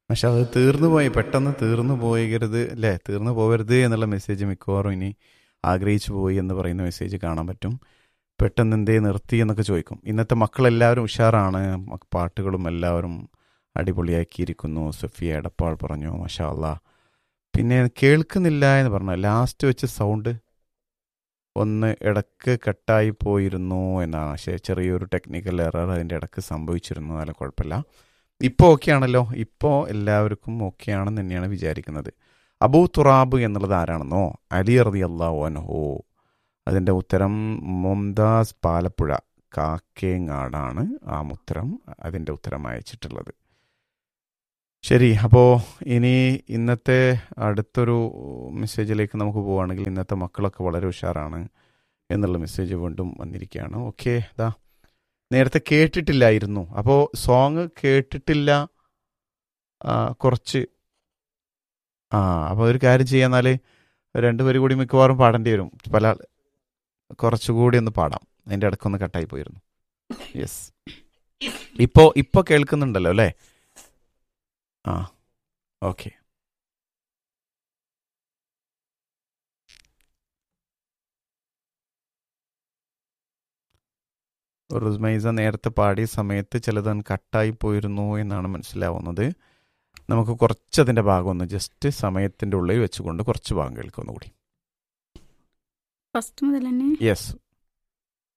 പക്ഷെ അത് തീർന്നു പോയി പെട്ടെന്ന് തീർന്നു പോകരുത് അല്ലേ തീർന്നു പോകരുത് എന്നുള്ള മെസ്സേജ് മിക്കവാറും ഇനി ആഗ്രഹിച്ചു പോയി എന്ന് പറയുന്ന മെസ്സേജ് കാണാൻ പറ്റും പെട്ടെന്ന് എന്തേ നിർത്തി എന്നൊക്കെ ചോദിക്കും ഇന്നത്തെ മക്കളെല്ലാവരും ഉഷാറാണ് മ- പാട്ടുകളും എല്ലാവരും അടിപൊളിയാക്കിയിരിക്കുന്നു സഫിയ എടപ്പാൾ പറഞ്ഞു മഷാ അല്ലാ പിന്നെ കേൾക്കുന്നില്ല എന്ന് പറഞ്ഞു ലാസ്റ്റ് വെച്ച് സൗണ്ട് ഒന്ന് ഇടക്ക് കട്ടായി പോയിരുന്നു എന്നാണ് പക്ഷേ ചെറിയൊരു ടെക്നിക്കൽ എറർ അതിൻ്റെ ഇടക്ക് സംഭവിച്ചിരുന്നു അല്ല കുഴപ്പമില്ല ഇപ്പോൾ ഓക്കെ ആണല്ലോ ഇപ്പോൾ എല്ലാവർക്കും ഓക്കെ ആണെന്ന് തന്നെയാണ് വിചാരിക്കുന്നത് അബൂ തുറാബ് എന്നുള്ളത് ആരാണെന്നോ അലി റതി അള്ളാഹു അതിൻ്റെ ഉത്തരം മുംതാസ് പാലപ്പുഴ കാക്കേങ്ങാടാണ് ആ ഉത്തരം അതിൻ്റെ ഉത്തരം അയച്ചിട്ടുള്ളത് ശരി അപ്പോൾ ഇനി ഇന്നത്തെ അടുത്തൊരു മെസ്സേജിലേക്ക് നമുക്ക് പോവുകയാണെങ്കിൽ ഇന്നത്തെ മക്കളൊക്കെ വളരെ ഉഷാറാണ് എന്നുള്ള മെസ്സേജ് വീണ്ടും വന്നിരിക്കുകയാണ് ഓക്കെ ദാ നേരത്തെ കേട്ടിട്ടില്ലായിരുന്നു അപ്പോൾ സോങ് കേട്ടിട്ടില്ല ആ, കുറച്ച് ആ അപ്പോൾ ഒരു കാര്യം ചെയ്യാന്നാൽ രണ്ടുപേരും കൂടി മിക്കവാറും പാടേണ്ടി വരും പല കുറച്ചുകൂടി ഒന്ന് പാടാം അതിൻ്റെ ഇടയ്ക്കൊന്ന് കട്ടായി പോയിരുന്നു യെസ് ഇപ്പോൾ ഇപ്പോൾ കേൾക്കുന്നുണ്ടല്ലോ അല്ലേ ആ ഓക്കെ റുസ്മൈസ നേരത്തെ പാടിയ സമയത്ത് ചിലത് കട്ടായി പോയിരുന്നു എന്നാണ് മനസ്സിലാവുന്നത് നമുക്ക് കുറച്ചതിൻ്റെ ഭാഗം ഒന്ന് ജസ്റ്റ് സമയത്തിൻ്റെ ഉള്ളിൽ വെച്ചുകൊണ്ട് കുറച്ച് ഭാഗം കേൾക്കും ഒന്നുകൂടി ഫസ്റ്റ് മുതൽ തന്നെ യെസ്